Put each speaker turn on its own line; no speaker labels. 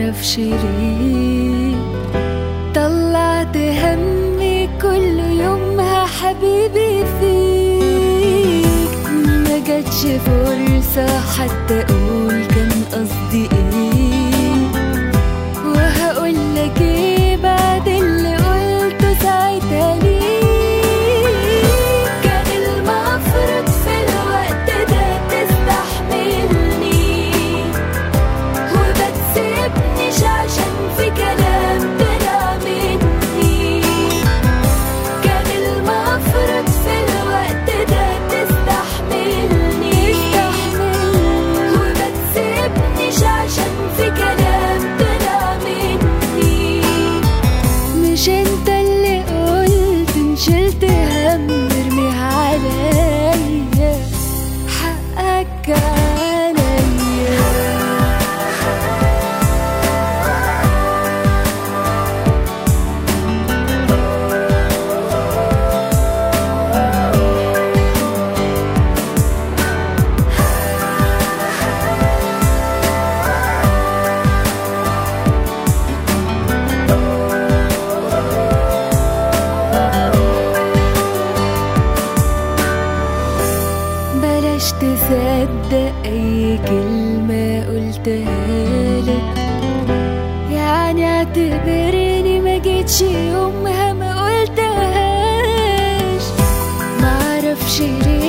معرفش ليه طلعت همي كل يومها حبيبي فيك ما جاتش فرصة حتى اقول كان قصدي ايه وهقول لك ايه بعد اللي قلته ساعتها ليه كان المفروض في الوقت ده تستحملني وما تسيبنيش عشان في كلام طلع مني كان المفروض في الوقت ده تستحملني وما تسيبنيش عشان في كلام طلع مني مش انت اللي قلت ان شلت هم ارميها عليا حقك عليا بلاش تصدق اي كلمة قلتها لك يعني اعتبرني ما جيتش يومها ما قلتهاش معرفش ليه